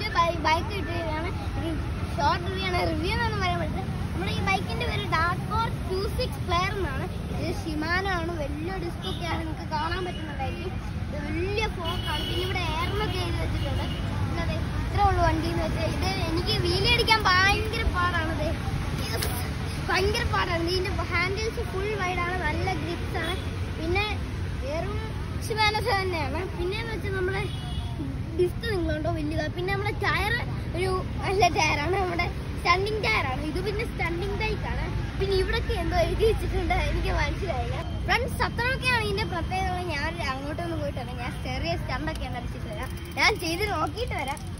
പുതിയ ബൈക്ക് കിട്ടുകയാണ് short review ആണ് റിവ്യൂ എന്നൊന്നും പറയാൻ പറ്റില്ല നമ്മുടെ ഈ ബൈക്കിന്റെ പേര് ഡാർക്കോർ ടു സിക്സ് പ്ലെയർ എന്നാണ് ഇത് ഷിമാനോ ആണ് വലിയ ഡിസ്ക് ഒക്കെയാണ് നിങ്ങൾക്ക് കാണാൻ പറ്റുന്നതായിരിക്കും ഇത് വലിയ ഫോക്കാണ് പിന്നെ ഇവിടെ എയർമൊക്കെ ചെയ്ത് വെച്ചിട്ടുണ്ട് പിന്നെ അതെ ഇത്രേ ഉള്ളൂ വണ്ടി എന്ന് വെച്ചാൽ ഇത് എനിക്ക് വീലി അടിക്കാൻ ഭയങ്കര പാടാണ് ഇത് ഇത് ഭയങ്കര പാടാണ് ഇതിന്റെ ഹാൻഡിൽസ് ഫുൾ വൈഡാണ് നല്ല ഗ്രിപ്സ് ആണ് പിന്നെ വെറും ഷിമാനോസ് തന്നെയാണ് പിന്നെന്ന് വെച്ചാൽ നമ്മുടെ ഡിസ്ക് നിങ്ങളുണ്ടോ വലുതാണ് പിന്നെ നമ്മുടെ ടയർ ഒരു നല്ല ടയറാണ് നമ്മുടെ സ്റ്റണ്ടിങ് ടയറാണ് ഇത് പിന്നെ സ്റ്റണ്ടിങ് ബൈക്കാണ് പിന്നെ ഇവിടൊക്കെ എന്തോ എഴുതി വെച്ചിട്ടുണ്ട് എനിക്ക് മനസ്സിലായില്ല ഫ്രണ്ട്സ് അത്രയൊക്കെയാണ് ഇതിന്റെ പ്രത്യേകത ഞാൻ അങ്ങോട്ടൊന്നും പോയിട്ട് വരാം ഞാൻ ചെറിയ സ്റ്റണ്ടൊക്കെയാണ് അടിച്ചിട്ട് വരാം ഞാൻ ചെയ്ത് നോക്കിയിട്ട് വരാം